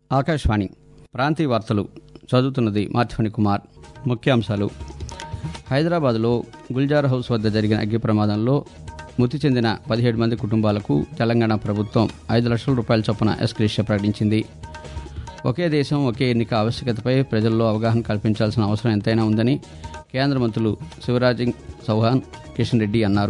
ఆకాశవాణి ప్రాంతీయ వార్తలు చదువుతున్నది మార్తిఫణి కుమార్ ముఖ్యాంశాలు హైదరాబాద్లో గుల్జార్ హౌస్ వద్ద జరిగిన అగ్ని ప్రమాదంలో మృతి చెందిన పదిహేడు మంది కుటుంబాలకు తెలంగాణ ప్రభుత్వం ఐదు లక్షల రూపాయల చొప్పున ఎస్క్రేషియా ప్రకటించింది ఒకే దేశం ఒకే ఎన్నిక ఆవశ్యకతపై ప్రజల్లో అవగాహన కల్పించాల్సిన అవసరం ఎంతైనా ఉందని కేంద్ర మంత్రులు శివరాజ్ సింగ్ చౌహాన్ కిషన్ రెడ్డి అన్నారు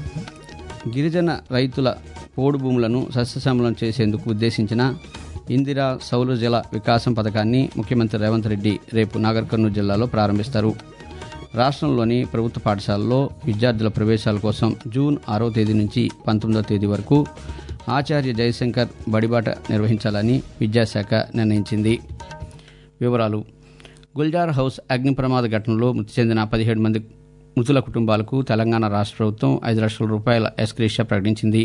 గిరిజన రైతుల పోడు భూములను సస్యశ్యామలం చేసేందుకు ఉద్దేశించిన ఇందిరా సౌర జల వికాసం పథకాన్ని ముఖ్యమంత్రి రేవంత్ రెడ్డి రేపు నాగర్ కర్నూలు జిల్లాలో ప్రారంభిస్తారు రాష్ట్రంలోని ప్రభుత్వ పాఠశాలల్లో విద్యార్థుల ప్రవేశాల కోసం జూన్ ఆరో తేదీ నుంచి పంతొమ్మిదో తేదీ వరకు ఆచార్య జయశంకర్ బడిబాట నిర్వహించాలని విద్యాశాఖ నిర్ణయించింది వివరాలు గుల్జార్ హౌస్ అగ్ని ప్రమాద ఘటనలో మృతి చెందిన పదిహేడు మంది మృతుల కుటుంబాలకు తెలంగాణ రాష్ట్ర ప్రభుత్వం ఐదు లక్షల రూపాయల ఎస్క్రేషియా ప్రకటించింది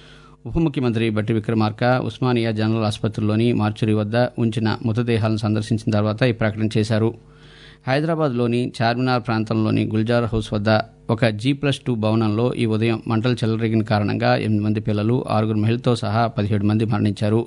ఉప ముఖ్యమంత్రి బట్టి విక్రమార్క ఉస్మానియా జనరల్ ఆసుపత్రిలోని మార్చురీ వద్ద ఉంచిన మృతదేహాలను సందర్శించిన తర్వాత ఈ ప్రకటన చేశారు హైదరాబాద్లోని చార్మినార్ ప్రాంతంలోని గుల్జార్ హౌస్ వద్ద ఒక జీ ప్లస్ టూ భవనంలో ఈ ఉదయం మంటలు చెలరేగిన కారణంగా ఎనిమిది మంది పిల్లలు ఆరుగురు మహిళతో సహా పదిహేడు మంది మరణించారు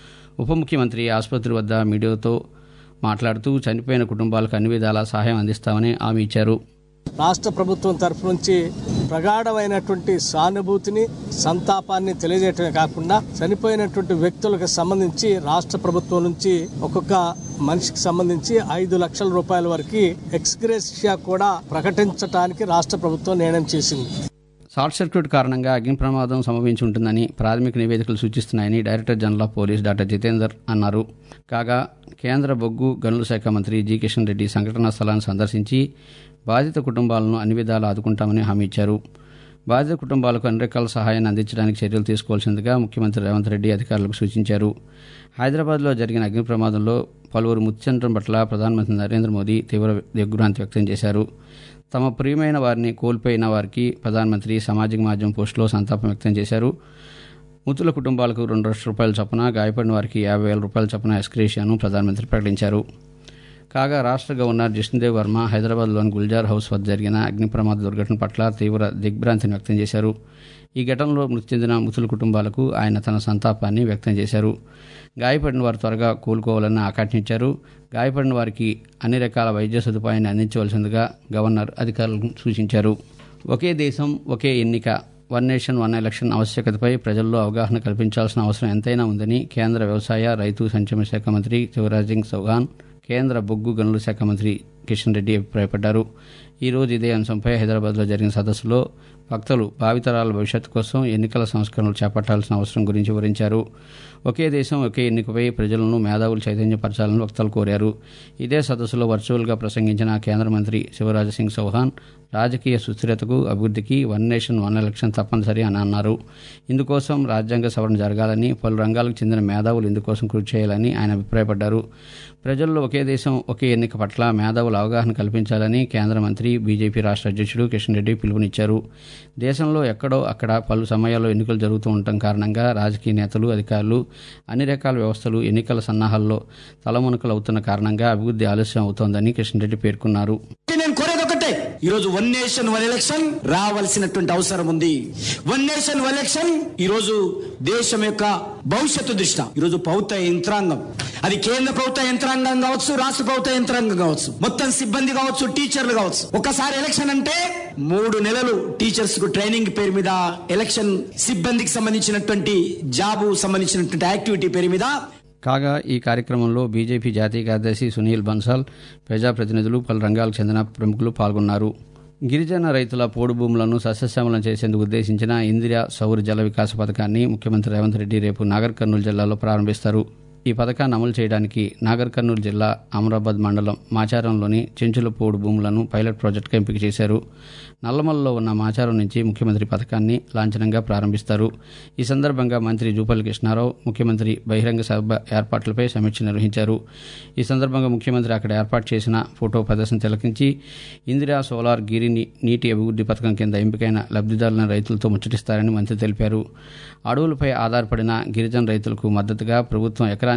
ఉప ముఖ్యమంత్రి ఆసుపత్రి వద్ద మీడియాతో మాట్లాడుతూ చనిపోయిన కుటుంబాలకు అన్ని విధాలా సహాయం అందిస్తామని హామీ ఇచ్చారు రాష్ట్ర ప్రభుత్వం తరఫు నుంచి ప్రగాఢమైనటువంటి సానుభూతిని సంతాపాన్ని తెలియజేయటమే కాకుండా చనిపోయినటువంటి వ్యక్తులకు సంబంధించి రాష్ట్ర ప్రభుత్వం నుంచి ఒక్కొక్క మనిషికి సంబంధించి ఐదు లక్షల రూపాయల వరకు ఎక్స్గ్రేషియా కూడా ప్రకటించడానికి రాష్ట్ర ప్రభుత్వం నిర్ణయం చేసింది షార్ట్ సర్క్యూట్ కారణంగా అగ్ని ప్రమాదం సంభవించి ఉంటుందని ప్రాథమిక నివేదికలు సూచిస్తున్నాయని director general of police doctor Jitender అన్నారు కాగా కేంద్ర బొగ్గు గనుల శాఖ మంత్రి జి కిషన్ రెడ్డి సంఘటనా స్థలాన్ని సందర్శించి బాధిత కుటుంబాలను అన్ని విధాలు ఆదుకుంటామని హామీ ఇచ్చారు బాధిత కుటుంబాలకు అన్ని రకాల సహాయాన్ని అందించడానికి చర్యలు తీసుకోవాల్సిందిగా ముఖ్యమంత్రి రేవంత్ రెడ్డి అధికారులకు సూచించారు హైదరాబాద్లో జరిగిన అగ్ని ప్రమాదంలో పలువురు మృతి చెందడం పట్ల ప్రధానమంత్రి నరేంద్ర మోదీ తీవ్ర దిగ్భ్రాంతి వ్యక్తం చేశారు తమ ప్రియమైన వారిని కోల్పోయిన వారికి ప్రధానమంత్రి సామాజిక మాధ్యమం పోస్టులో సంతాపం వ్యక్తం చేశారు మృతుల కుటుంబాలకు రెండు లక్షల రూపాయల చొప్పున గాయపడిన వారికి యాభై వేల రూపాయల చొప్పున ఎస్క్రేషియాను ప్రధానమంత్రి ప్రకటించారు కాగా రాష్ట్ర గవర్నర్ జిష్ణుదేవ్ వర్మ హైదరాబాద్లోని గుల్జార్ హౌస్ వద్ద జరిగిన అగ్ని ప్రమాద దుర్ఘటన పట్ల తీవ్ర దిగ్భ్రాంతిని వ్యక్తం చేశారు ఈ ఘటనలో మృతి చెందిన మృతుల కుటుంబాలకు ఆయన తన సంతాపాన్ని వ్యక్తం చేశారు గాయపడిన వారు త్వరగా కోలుకోవాలని ఆకాంక్షించారు గాయపడిన వారికి అన్ని రకాల వైద్య సదుపాయాన్ని అందించవలసిందిగా గవర్నర్ అధికారులకు సూచించారు ఒకే దేశం ఒకే ఎన్నిక వన్ నేషన్ వన్ ఎలక్షన్ ఆవశ్యకతపై ప్రజల్లో అవగాహన కల్పించాల్సిన అవసరం ఎంతైనా ఉందని కేంద్ర వ్యవసాయ రైతు సంక్షేమ శాఖ మంత్రి శివరాజ్ సింగ్ చౌహాన్ కేంద్ర బొగ్గు గనుల శాఖ మంత్రి కిషన్ రెడ్డి అభిప్రాయపడ్డారు ఈ రోజు ఇదే అంశంపై హైదరాబాద్లో జరిగిన సదస్సులో వక్తలు భావితరాల భవిష్యత్తు కోసం ఎన్నికల సంస్కరణలు చేపట్టాల్సిన అవసరం గురించి వివరించారు ఒకే దేశం ఒకే ఎన్నికపై ప్రజలను మేధావులు చైతన్యపరచాలని వక్తలు కోరారు ఇదే సదస్సులో వర్చువల్గా ప్రసంగించిన కేంద్ర మంత్రి శివరాజ్ సింగ్ చౌహాన్ రాజకీయ సుస్థిరతకు అభివృద్ధికి వన్ నేషన్ వన్ ఎలక్షన్ తప్పనిసరి అని అన్నారు ఇందుకోసం రాజ్యాంగ సవరణ జరగాలని పలు రంగాలకు చెందిన మేధావులు ఇందుకోసం కృషి చేయాలని ఆయన అభిప్రాయపడ్డారు ప్రజల్లో ఒకే దేశం ఒకే ఎన్నిక పట్ల మేధావుల అవగాహన కల్పించాలని కేంద్ర మంత్రి బీజేపీ రాష్ట్ర అధ్యక్షుడు కిషన్ రెడ్డి పిలుపునిచ్చారు దేశంలో ఎక్కడో అక్కడ పలు సమయాల్లో ఎన్నికలు జరుగుతూ ఉండటం కారణంగా రాజకీయ నేతలు అధికారులు అన్ని రకాల వ్యవస్థలు ఎన్నికల సన్నాహాల్లో తలమునకలు అవుతున్న కారణంగా అభివృద్ధి ఆలస్యం అవుతోందని కిషన్ రెడ్డి పేర్కొన్నారు నేను కోరేది ఒకటే ఈ రోజు వన్ నేషన్ వన్ ఎలక్షన్ రావాల్సినటువంటి అవసరం ఉంది వన్ నేషన్ వన్ ఎలక్షన్ ఈ రోజు దేశం యొక్క భవిష్యత్తు దృష్ట ఈ రోజు ప్రభుత్వ యంత్రాంగం అది కేంద్ర ప్రభుత్వ యంత్రాంగం కావచ్చు రాష్ట్ర ప్రభుత్వ యంత్రాంగం కావచ్చు మొత్తం సిబ్బంది కావచ్చు టీచర్లు కావచ్చు ఒకసారి ఎలక్షన్ అంటే మూడు నెలలు టీచర్స్ కు ట్రైనింగ్ పేరు మీద ఎలక్షన్ సిబ్బందికి సంబంధించినటువంటి జాబు సంబంధించినటువంటి యాక్టివిటీ పేరు మీద కాగా ఈ కార్యక్రమంలో బీజేపీ జాతీయ కార్యదర్శి సునీల్ బన్సాల్ ప్రజాప్రతినిధులు పలు రంగాలకు చెందిన ప్రముఖులు పాల్గొన్నారు గిరిజన రైతుల పోడు భూములను సస్యశ్యామలం చేసేందుకు ఉద్దేశించిన ఇందిరా సౌర జల వికాస పథకాన్ని ముఖ్యమంత్రి రేవంత్ రెడ్డి రేపు నాగర్ కర్నూలు జిల్లాలో ప్రారంభిస్తారు ఈ పథకాన్ని అమలు చేయడానికి నాగర్ కర్నూలు జిల్లా అమరాబాద్ మండలం మాచారంలోని చెంచులపూడు భూములను పైలట్ ప్రాజెక్టుగా ఎంపిక చేశారు నల్లమల్లో ఉన్న మాచారం నుంచి ముఖ్యమంత్రి పథకాన్ని లాంఛనంగా ప్రారంభిస్తారు ఈ సందర్భంగా మంత్రి జూపల్లి కృష్ణారావు ముఖ్యమంత్రి బహిరంగ సభ ఏర్పాట్లపై సమీక్ష నిర్వహించారు ఈ సందర్భంగా ముఖ్యమంత్రి అక్కడ ఏర్పాటు చేసిన ఫోటో ప్రదర్శన తిలకించి ఇందిరా సోలార్ గిరి నీ- నీటి అభివృద్ధి పథకం కింద ఎంపికైన లబ్ధిదారులను రైతులతో ముచ్చటిస్తారని మంత్రి తెలిపారు అడవులపై ఆధారపడిన గిరిజన రైతులకు మద్దతుగా ప్రభుత్వం ఎకరానికి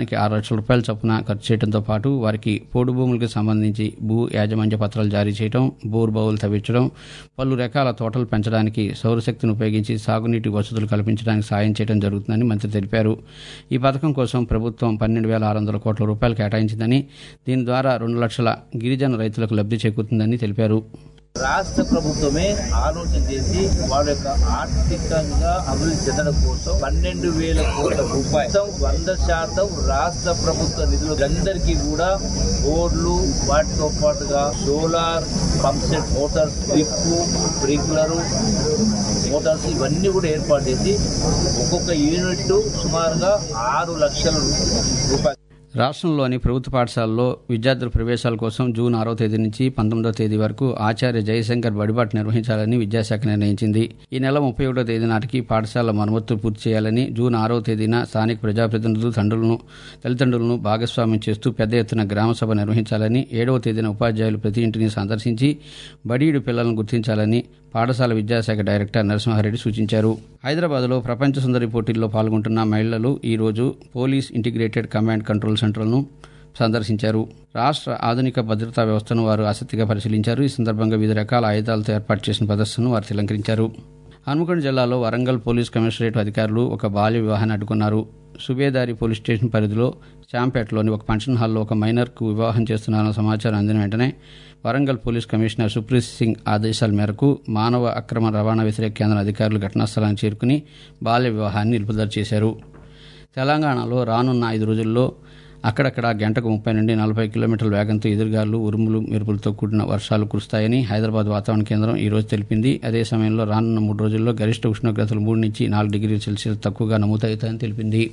ఎకరానికి ఆరు లక్షల రూపాయల చొప్పున ఖర్చు చేయడంతో పాటు వారికి పోడు భూములకు సంబంధించి భూ యాజమాన్య పత్రాలు జారీ చేయడం బోర్ బావులు తవ్వించడం పలు రకాల తోటలు పెంచడానికి సౌరశక్తిని ఉపయోగించి సాగునీటి వసతులు కల్పించడానికి సాయం చేయడం జరుగుతుందని మంత్రి తెలిపారు ఈ పథకం కోసం ప్రభుత్వం పన్నెండు వేల ఆరు వందల కోట్ల రూపాయలు కేటాయించిందని దీని ద్వారా రెండు లక్షల గిరిజన రైతులకు లబ్ధి చేకూరుతుందని తెలిపారు రాష్ట్ర ప్రభుత్వమే ఆలోచన చేసి వాళ్ళ యొక్క ఆర్థికంగా అభివృద్ధి చెందడం కోసం పన్నెండు వేల కోట్ల రూపాయలు వంద శాతం రాష్ట్ర ప్రభుత్వ నిధులు అందరికీ కూడా బోర్డులు వాటితో పాటుగా solar pump set motors drip sprinkler motors ఇవన్నీ కూడా ఏర్పాటు చేసి ఒక్కొక్క యూనిట్ సుమారుగా ఆరు లక్షల రూపాయలు రాష్ట్రంలోని ప్రభుత్వ పాఠశాలల్లో విద్యార్థుల ప్రవేశాల కోసం జూన్ ఆరో తేదీ నుంచి పంతొమ్మిదో తేదీ వరకు ఆచార్య జయశంకర్ బడిబాటు నిర్వహించాలని విద్యాశాఖ నిర్ణయించింది ఈ నెల ముప్పై ఒకటో తేదీ నాటికి పాఠశాల మరమ్మతులు పూర్తి చేయాలని జూన్ ఆరో తేదీన స్థానిక ప్రజాప్రతినిధులు తండ్రులను తల్లిదండ్రులను భాగస్వామ్యం చేస్తూ పెద్ద ఎత్తున గ్రామసభ నిర్వహించాలని ఏడవ తేదీన ఉపాధ్యాయులు ప్రతి ఇంటిని సందర్శించి బడీడు పిల్లలను గుర్తించాలని పాఠశాల విద్యాశాఖ డైరెక్టర్ నరసింహారెడ్డి సూచించారు హైదరాబాద్లో ప్రపంచ సుందరి పోటీల్లో పాల్గొంటున్న మహిళలు ఈ రోజు పోలీస్ ఇంటిగ్రేటెడ్ కమాండ్ కంట్రోల్ సెంటర్లను సందర్శించారు రాష్ట్ర ఆధునిక భద్రతా వ్యవస్థను వారు ఆసక్తిగా పరిశీలించారు ఈ సందర్భంగా వివిధ రకాల ఆయుధాలతో ఏర్పాటు చేసిన ప్రదర్శనను వారు తిలంకరించారు హన్మకొండ జిల్లాలో వరంగల్ పోలీస్ కమిషనరేట్ అధికారులు ఒక బాల్య వివాహాన్ని అడ్డుకున్నారు సుబేదారి పోలీస్ స్టేషన్ పరిధిలో శాంపేటలోని ఒక ఫంక్షన్ హాల్లో ఒక మైనర్కు వివాహం చేస్తున్నారన్న సమాచారం అందిన వెంటనే వరంగల్ పోలీస్ కమిషనర్ సుప్రీత్ సింగ్ ఆదేశాల మేరకు మానవ అక్రమ రవాణా వ్యతిరేక కేంద్రం అధికారులు ఘటనా స్థలానికి చేరుకుని బాల్య వివాహాన్ని నిలుపుదల చేశారు తెలంగాణలో రానున్న ఐదు రోజుల్లో అక్కడక్కడ గంటకు ముప్పై నుండి నలభై కిలోమీటర్ల వేగంతో ఎదురుగాలు ఉరుములు మెరుపులతో కూడిన వర్షాలు కురుస్తాయని హైదరాబాద్ వాతావరణ కేంద్రం ఈ రోజు తెలిపింది అదే సమయంలో రానున్న మూడు రోజుల్లో గరిష్ట ఉష్ణోగ్రతలు మూడు నుంచి నాలుగు డిగ్రీల సెల్సియస్ తక్కువగా నమోదవుతాయని తెలిపింది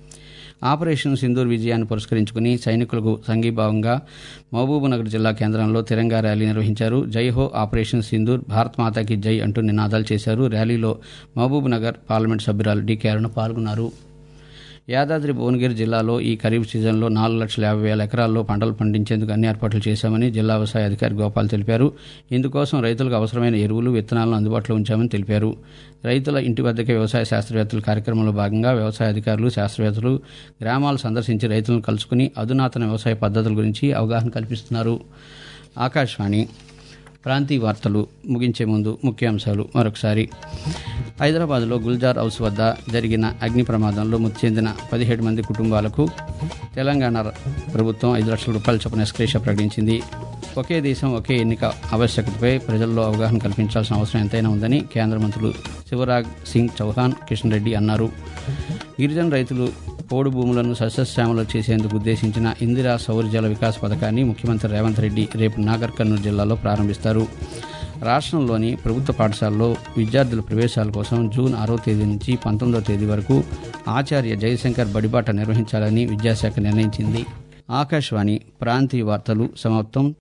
ఆపరేషన్ సింధూర్ విజయాన్ని పురస్కరించుకుని సైనికులకు సంఘీభావంగా మహబూబ్నగర్ జిల్లా కేంద్రంలో తిరంగా ర్యాలీ నిర్వహించారు జై హో ఆపరేషన్ సింధూర్ భారత్ మాతాకి జై అంటూ నినాదాలు చేశారు ర్యాలీలో మహబూబ్నగర్ పార్లమెంట్ సభ్యురాలు డి అరుణ పాల్గొన్నారు యాదాద్రి భువనగిరి జిల్లాలో ఈ ఖరీఫ్ సీజన్లో నాలుగు లక్షల యాభై వేల ఎకరాల్లో పంటలు పండించేందుకు అన్ని ఏర్పాట్లు చేశామని జిల్లా వ్యవసాయ అధికారి గోపాల్ తెలిపారు ఇందుకోసం రైతులకు అవసరమైన ఎరువులు విత్తనాలను అందుబాటులో ఉంచామని తెలిపారు రైతుల ఇంటి వద్దకే వ్యవసాయ శాస్త్రవేత్తల కార్యక్రమంలో భాగంగా వ్యవసాయ అధికారులు శాస్త్రవేత్తలు గ్రామాలు సందర్శించి రైతులను కలుసుకుని అధునాతన వ్యవసాయ పద్ధతుల గురించి అవగాహన కల్పిస్తున్నారు ఆకాశవాణి ప్రాంతీయ వార్తలు ముగించే ముందు ముఖ్యాంశాలు మరొకసారి హైదరాబాద్లో గుల్జార్ హౌస్ వద్ద జరిగిన అగ్ని ప్రమాదంలో మృతి చెందిన పదిహేడు మంది కుటుంబాలకు తెలంగాణ ప్రభుత్వం ఐదు లక్షల రూపాయల చొప్పున ఎస్క్రేష ప్రకటించింది ఒకే దేశం ఒకే ఎన్నిక ఆవశ్యకతపై ప్రజల్లో అవగాహన కల్పించాల్సిన అవసరం ఎంతైనా ఉందని కేంద్ర మంత్రులు శివరాజ్ సింగ్ చౌహాన్ కిషన్ రెడ్డి అన్నారు గిరిజన రైతులు పోడు భూములను సస్యశ్యామలు చేసేందుకు ఉద్దేశించిన ఇందిరా సౌర జల వికాస్ పథకాన్ని ముఖ్యమంత్రి రేవంత్ రెడ్డి రేపు నాగర్ కర్నూలు జిల్లాలో ప్రారంభిస్తారు రాష్ట్రంలోని ప్రభుత్వ పాఠశాలలో విద్యార్థుల ప్రవేశాల కోసం జూన్ ఆరో తేదీ నుంచి పంతొమ్మిదో తేదీ వరకు ఆచార్య జయశంకర్ బడిబాట నిర్వహించాలని విద్యాశాఖ నిర్ణయించింది ఆకాశవాణి ప్రాంతీయ వార్తలు సమాప్తం